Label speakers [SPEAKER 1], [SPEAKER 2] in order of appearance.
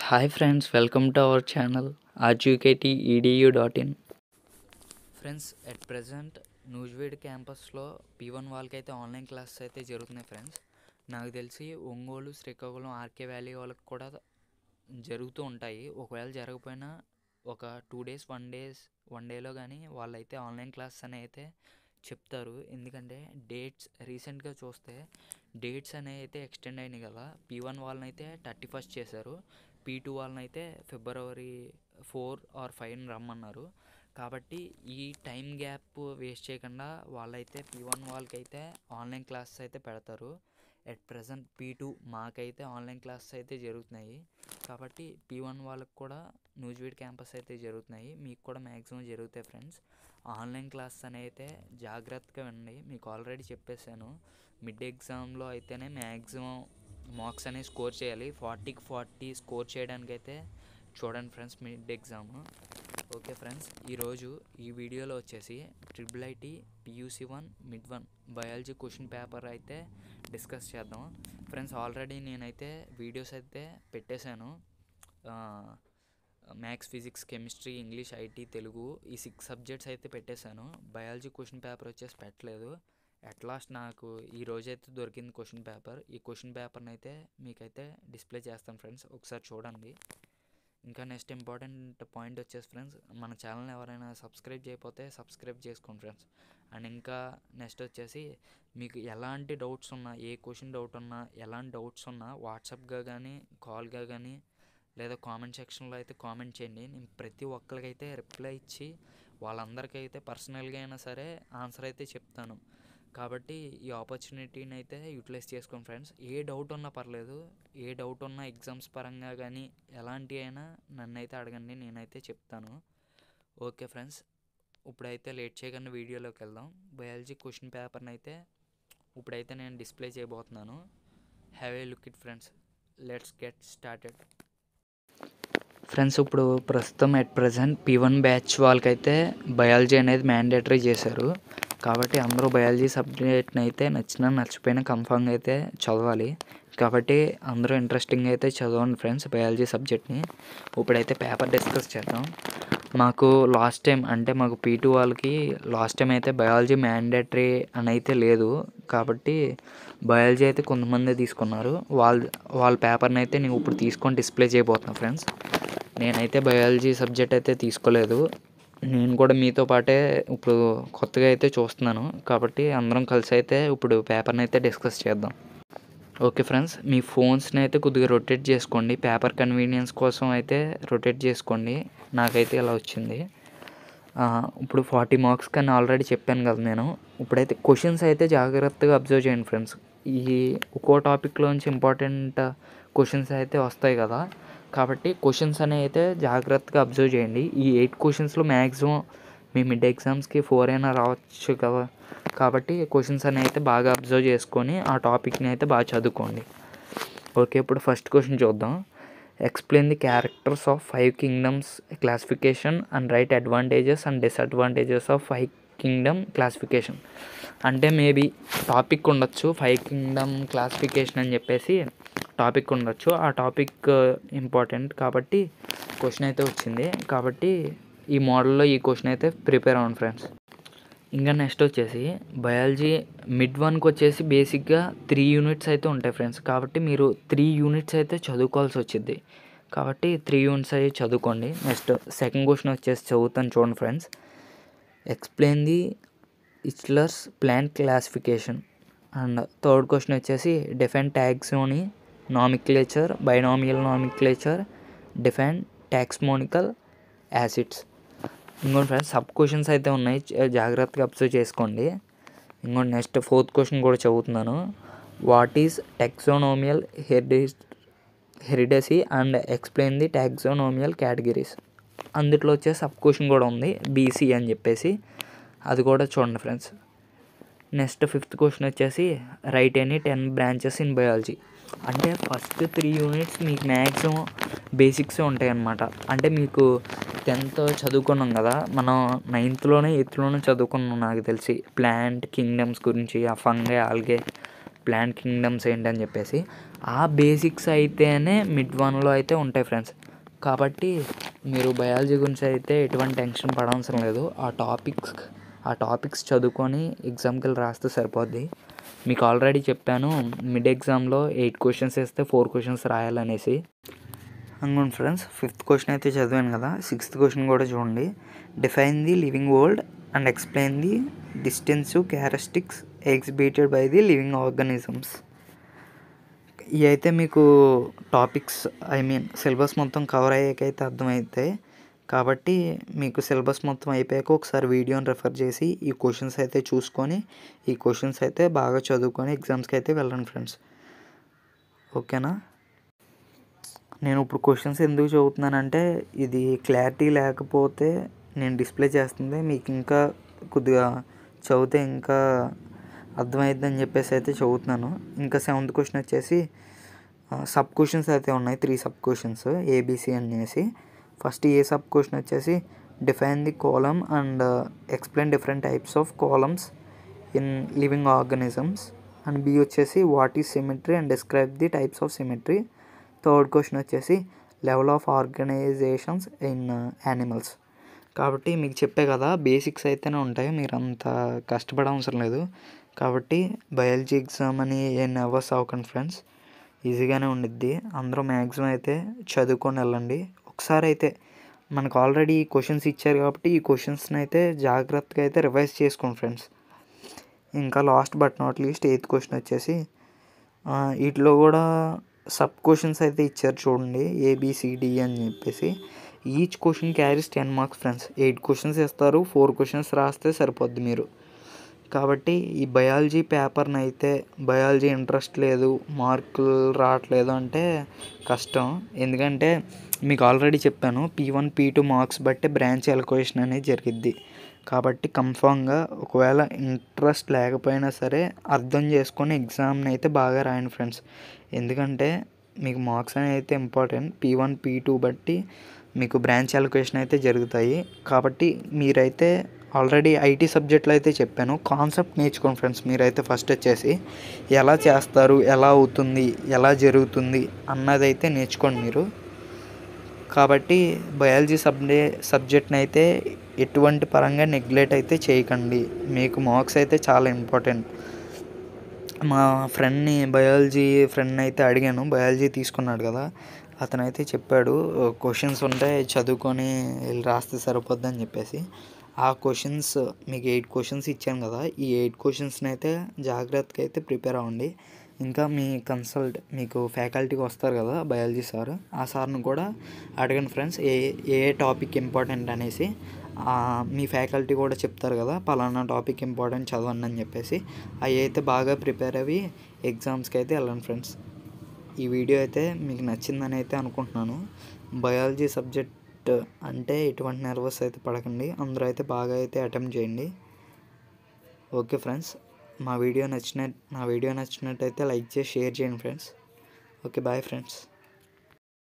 [SPEAKER 1] hi friends welcome to our channel RGUKT EDU dot in friends at present Nuzvid క్యాంపస్లో P one వాళ్ళకి అయితే online classes అయితే జరుగుతున్నాయి friends నాకు తెలిసి ఒంగోలు శ్రీకాకుళం ఆర్కే వ్యాలీ వాళ్ళకి కూడా జరుగుతూ ఉంటాయి ఒకవేళ జరగకపోయినా ఒక two days one days one డేలో కానీ వాళ్ళైతే ఆన్లైన్ క్లాసెస్ అని అయితే చెప్తారు ఎందుకంటే డేట్స్ రీసెంట్గా చూస్తే డేట్స్ అనేవి అయితే ఎక్స్టెండ్ అయినాయి కదా పీ వన్ వాళ్ళని అయితే థర్టీ ఫస్ట్ చేశారు పీ టూ వాళ్ళని అయితే ఫిబ్రవరి ఫోర్ ఆర్ ఫైవ్ రమ్మన్నారు కాబట్టి ఈ టైం గ్యాప్ వేస్ట్ చేయకుండా వాళ్ళైతే పీ వన్ వాళ్ళకైతే ఆన్లైన్ క్లాసెస్ అయితే పెడతారు ఎట్ ప్రజెంట్ పీ టూ మాకైతే ఆన్లైన్ క్లాసెస్ అయితే జరుగుతున్నాయి కాబట్టి పీ వన్ వాళ్ళకి కూడా న్యూజివీడ్ క్యాంపస్ అయితే జరుగుతున్నాయి మీకు కూడా మ్యాక్సిమం జరుగుతాయి ఫ్రెండ్స్ ఆన్లైన్ క్లాస్ అని అయితే జాగ్రత్తగా వినండి మీకు ఆల్రెడీ చెప్పేశాను మిడ్ ఎగ్జామ్లో అయితేనే మ్యాక్సిమం మార్క్స్ అనేవి స్కోర్ చేయాలి ఫార్టీకి ఫార్టీ స్కోర్ చేయడానికి అయితే చూడండి friends mid exam okay friends ఈరోజు ఈ వీడియోలో వచ్చేసి triple IT PUC one mid one biology question paper అయితే డిస్కస్ చేద్దాం ఫ్రెండ్స్ ఆల్రెడీ నేనైతే వీడియోస్ అయితే పెట్టేశాను maths physics chemistry English IT Telugu ఈ సిక్స్ సబ్జెక్ట్స్ అయితే పెట్టేశాను బయాలజీ క్వశ్చన్ పేపర్ వచ్చేసి పెట్టలేదు అట్ లాస్ట్ నాకు ఈ రోజైతే దొరికింది క్వశ్చన్ పేపర్ ఈ క్వశ్చన్ పేపర్ని అయితే మీకైతే డిస్ప్లే చేస్తాను ఫ్రెండ్స్ ఒకసారి చూడండి ఇంకా నెక్స్ట్ ఇంపార్టెంట్ పాయింట్ వచ్చేసి ఫ్రెండ్స్ మన ఛానల్ని ఎవరైనా సబ్స్క్రైబ్ చేయకపోతే సబ్స్క్రైబ్ చేసుకోండి ఫ్రెండ్స్ అండ్ ఇంకా నెక్స్ట్ వచ్చేసి మీకు ఎలాంటి డౌట్స్ ఉన్నా ఏ క్వశ్చన్ డౌట్ ఉన్నా ఎలాంటి డౌట్స్ ఉన్నా వాట్సాప్గా కానీ కాల్గా కానీ లేదా కామెంట్ సెక్షన్లో అయితే కామెంట్ చేయండి నేను ప్రతి ఒక్కరికైతే రిప్లై ఇచ్చి వాళ్ళందరికీ అయితే పర్సనల్గా అయినా సరే ఆన్సర్ అయితే చెప్తాను కాబట్టి ఈ ఆపర్చునిటీని అయితే యూటిలైజ్ చేసుకోండి ఫ్రెండ్స్ ఏ డౌట్ ఉన్నా పర్లేదు ఏ డౌట్ ఉన్నా ఎగ్జామ్స్ పరంగా కానీ ఎలాంటి అయినా నన్ను అయితే అడగండి నేనైతే చెప్తాను ఓకే ఫ్రెండ్స్ ఇప్పుడైతే లేట్ చేయకుండా వీడియోలోకి వెళ్దాం బయాలజీ క్వశ్చన్ పేపర్ని అయితే ఇప్పుడైతే నేను డిస్ప్లే చేయబోతున్నాను have a look it friends let's get started friends ఇప్పుడు ప్రస్తుతం at present P one batch వాళ్ళకైతే బయాలజీ అనేది మ్యాండేటరీ చేశారు కాబట్టి అందరూ బయాలజీ సబ్జెక్ట్ని అయితే నచ్చినా నచ్చిపోయినా కన్ఫామ్గా అయితే చదవాలి కాబట్టి అందరూ ఇంట్రెస్టింగ్ అయితే చదవండి ఫ్రెండ్స్ బయాలజీ సబ్జెక్ట్ని ఇప్పుడైతే పేపర్ డిస్కస్ చేద్దాం మాకు లాస్ట్ టైం అంటే మాకు పీ టూ వాళ్ళకి లాస్ట్ టైం అయితే బయాలజీ మ్యాండేటరీ అని అయితే లేదు కాబట్టి బయాలజీ అయితే కొంతమంది తీసుకున్నారు వాళ్ళ వాళ్ళ పేపర్ని అయితే నేను ఇప్పుడు తీసుకొని డిస్ప్లే చేయబోతున్నాను ఫ్రెండ్స్ నేనైతే బయాలజీ సబ్జెక్ట్ అయితే తీసుకోలేదు నేను కూడా మీతో పాటే ఇప్పుడు కొత్తగా అయితే చూస్తున్నాను కాబట్టి అందరం కలిసి అయితే ఇప్పుడు పేపర్ని అయితే డిస్కస్ చేద్దాం ఓకే ఫ్రెండ్స్ మీ ఫోన్స్ని అయితే కొద్దిగా రొటేట్ చేసుకోండి పేపర్ కన్వీనియన్స్ కోసం అయితే రొటేట్ చేసుకోండి నాకైతే ఇలా వచ్చింది ఇప్పుడు ఫార్టీ మార్క్స్ కానీ ఆల్రెడీ చెప్పాను కదా నేను ఇప్పుడైతే క్వశ్చన్స్ అయితే జాగ్రత్తగా అబ్జర్వ్ చేయండి ఫ్రెండ్స్ ఈ ఒక్కో టాపిక్లోంచి ఇంపార్టెంట్ క్వశ్చన్స్ అయితే వస్తాయి కదా కాబట్టి క్వశ్చన్స్ అనేవి అయితే జాగ్రత్తగా అబ్జర్వ్ చేయండి ఈ ఎయిట్ క్వశ్చన్స్లో మ్యాక్సిమం మీ మిడ్ ఎగ్జామ్స్కి ఫోర్ అయినా రావచ్చు కదా కాబట్టి క్వశ్చన్స్ అనేవి అయితే బాగా అబ్జర్వ్ చేసుకొని ఆ టాపిక్ని అయితే బాగా చదువుకోండి ఓకే ఇప్పుడు ఫస్ట్ క్వశ్చన్ చూద్దాం explain the characters of five kingdoms classification and write advantages and disadvantages of five kingdom classification అంటే మేబీ టాపిక్ ఉండొచ్చు ఫైవ్ కింగ్డమ్ క్లాసిఫికేషన్ అని చెప్పేసి టాపిక్ ఉండొచ్చు ఆ టాపిక్ ఇంపార్టెంట్ కాబట్టి క్వశ్చన్ అయితే వచ్చింది కాబట్టి ఈ మోడల్లో ఈ క్వశ్చన్ అయితే ప్రిపేర్ అవ్వండి ఫ్రెండ్స్ ఇంకా నెక్స్ట్ వచ్చేసి బయాలజీ మిడ్ వన్కి వచ్చేసి బేసిక్గా త్రీ యూనిట్స్ అయితే ఉంటాయి ఫ్రెండ్స్ కాబట్టి మీరు త్రీ యూనిట్స్ అయితే చదువుకోవాల్సి వచ్చింది కాబట్టి త్రీ యూనిట్స్ అయితే చదువుకోండి నెక్స్ట్ సెకండ్ క్వశ్చన్ వచ్చేసి చదువుతాను చూడండి friends explain the Eichler's plant classification and third question వచ్చేసి different taxonomy nomenclature binomial nomenclature different taxonomical acids ఇంకోటి ఫ్రెండ్స్ సబ్ క్వశ్చన్స్ అయితే ఉన్నాయి జాగ్రత్తగా అబ్జర్వ్ చేసుకోండి ఇంకోటి నెక్స్ట్ ఫోర్త్ క్వశ్చన్ కూడా చదువుతున్నాను what is taxonomical heredity heredity and explain the taxonomical categories అందులో వచ్చే సబ్ క్వశ్చన్ కూడా ఉంది బీసీ అని చెప్పేసి అది కూడా చూడండి ఫ్రెండ్స్ నెక్స్ట్ ఫిఫ్త్ క్వశ్చన్ వచ్చేసి write any ten branches in biology అంటే ఫస్ట్ త్రీ యూనిట్స్ మీకు మ్యాక్సిమం బేసిక్స్ ఉంటాయి అన్నమాట అంటే మీకు టెన్త్ చదువుకున్నాం కదా మనం నైన్త్లోనే ఎయిత్లోనే చదువుకున్నాం నాకు తెలిసి ప్లాంట్ కింగ్డమ్స్ గురించి ఆ ఫంగే ఆల్గే ప్లాంట్ కింగ్డమ్స్ ఏంటని చెప్పేసి ఆ బేసిక్స్ అయితేనే మిడ్ వన్లో అయితే ఉంటాయి ఫ్రెండ్స్ కాబట్టి మీరు బయాలజీ గురించి అయితే ఎటువంటి టెన్షన్ పడవసరం లేదు ఆ టాపిక్స్ ఆ టాపిక్స్ చదువుకొని ఎగ్జామ్కి వెళ్ళి రాస్తే సరిపోద్ది మీకు ఆల్రెడీ చెప్పాను మిడ్ ఎగ్జామ్లో ఎయిట్ క్వశ్చన్స్ వేస్తే ఫోర్ క్వశ్చన్స్ రాయాలనేసి అనుకోండి ఫ్రెండ్స్ ఫిఫ్త్ క్వశ్చన్ అయితే చదివాను కదా సిక్స్త్ క్వశ్చన్ కూడా చూడండి define the living world and explain the distance characteristics exhibited by the living organisms ఇవి అయితే మీకు టాపిక్స్ ఐ మీన్ సిలబస్ మొత్తం కవర్ అయ్యాకైతే అర్థమవుతాయి కాబట్టి మీకు సిలబస్ మొత్తం అయిపోయాక ఒకసారి వీడియోని రెఫర్ చేసి ఈ క్వశ్చన్స్ అయితే చూసుకొని ఈ క్వశ్చన్స్ అయితే బాగా చదువుకొని ఎగ్జామ్స్కి అయితే వెళ్ళండి ఫ్రెండ్స్ ఓకేనా నేను ఇప్పుడు క్వశ్చన్స్ ఎందుకు చదువుతున్నానంటే ఇది క్లారిటీ లేకపోతే నేను డిస్ప్లే చేస్తుంది మీకు ఇంకా కొద్దిగా చదివితే ఇంకా అర్థమైద్దని చెప్పేసి అయితే చదువుతున్నాను ఇంకా సెవెంత్ క్వశ్చన్ వచ్చేసి సబ్ క్వశ్చన్స్ అయితే ఉన్నాయి త్రీ సబ్ క్వశ్చన్స్ ఏబిసి అనేసి ఫస్ట్ ఏ సబ్ క్వశ్చన్ వచ్చేసి define the coelom and explain different types of coeloms in living organisms and B వచ్చేసి what is symmetry and describe the types of symmetry third question వచ్చేసి level of organisations in animals కాబట్టి మీకు చెప్పే కదా basics అయితేనే ఉంటాయి మీరు అంత కష్టపడవసరం లేదు కాబట్టి బయాలజీ ఎగ్జామ్ అని ఏ నర్వస్ అవ్వకండి ఫ్రెండ్స్ ఈజీగానే ఉండిద్ది అందరూ మ్యాక్సిమం అయితే చదువుకొని వెళ్ళండి ఒకసారి అయితే మనకు ఆల్రెడీ క్వశ్చన్స్ ఇచ్చారు కాబట్టి ఈ క్వశ్చన్స్ని అయితే జాగ్రత్తగా అయితే రివైజ్ చేసుకోండి ఫ్రెండ్స్ ఇంకా last but not least eighth question వచ్చేసి వీటిలో కూడా సబ్ క్వశ్చన్స్ అయితే ఇచ్చారు చూడండి ఏబిసిడి అని చెప్పేసి each question carries ten marks friends eight questions ఇస్తారు ఫోర్ క్వశ్చన్స్ రాస్తే సరిపోద్ది మీరు కాబట్టి ఈ బయాలజీ పేపర్ని అయితే బయాలజీ ఇంట్రెస్ట్ లేదు మార్కులు రావట్లేదు అంటే కష్టం ఎందుకంటే మీకు ఆల్రెడీ చెప్పాను P one P two marks బట్టి బ్రాంచ్ ఎలక్వేషన్ అనేది జరిగిద్ది కాబట్టి కన్ఫామ్గా ఒకవేళ ఇంట్రెస్ట్ లేకపోయినా సరే అర్థం చేసుకొని ఎగ్జామ్ని అయితే బాగా రాయండి ఫ్రెండ్స్ ఎందుకంటే మీకు మార్క్స్ అనేవి అయితే important P one P two బట్టి మీకు బ్రాంచ్ అలొకేషన్ అయితే జరుగుతాయి కాబట్టి మీరైతే ఆల్రెడీ ఐటీ సబ్జెక్ట్లో అయితే చెప్పాను కాన్సెప్ట్ నేర్చుకోండి ఫ్రెండ్స్ మీరైతే ఫస్ట్ వచ్చేసి ఎలా చేస్తారు ఎలా అవుతుంది ఎలా జరుగుతుంది అన్నదైతే నేర్చుకోండి మీరు కాబట్టి బయాలజీ సబ్జే సబ్జెక్ట్ని అయితే ఎటువంటి పరంగా నెగ్లెక్ట్ అయితే చేయకండి మీకు మార్క్స్ అయితే చాలా ఇంపార్టెంట్ మా ఫ్రెండ్ని బయాలజీ ఫ్రెండ్ని అయితే అడిగాను బయాలజీ తీసుకున్నాడు కదా అతనైతే చెప్పాడు క్వశ్చన్స్ ఉంటాయి చదువుకొని వెళ్ళి రాస్తే సరిపోద్ది అని చెప్పేసి ఆ క్వశ్చన్స్ మీకు ఎయిట్ క్వశ్చన్స్ ఇచ్చాను కదా ఈ ఎయిట్ క్వశ్చన్స్ని అయితే జాగ్రత్తగా అయితే ప్రిపేర్ అవ్వండి ఇంకా మీ కన్సల్ట్ మీకు ఫ్యాకల్టీకి వస్తారు కదా బయాలజీ సార్ ఆ సార్ని కూడా అడగండి ఫ్రెండ్స్ ఏ ఏ టాపిక్ ఇంపార్టెంట్ అనేసి మీ ఫ్యాకల్టీ కూడా చెప్తారు కదా పలానా టాపిక్ ఇంపార్టెంట్ చదవండి అని చెప్పేసి అవి అయితే బాగా ప్రిపేర్ అవి ఎగ్జామ్స్కి అయితే వెళ్ళండి ఫ్రెండ్స్ ఈ వీడియో అయితే మీకు నచ్చిందని అయితే అనుకుంటున్నాను బయాలజీ సబ్జెక్ట్ అంటే ఎటువంటి నర్వస్ అయితే పడకండి అందరూ అయితే బాగా అయితే అటెంప్ట్ చేయండి ఓకే ఫ్రెండ్స్ మా వీడియో నచ్చిన నా వీడియో నచ్చినట్టయితే లైక్ చేసి షేర్ చేయండి ఫ్రెండ్స్ ఓకే బాయ్ ఫ్రెండ్స్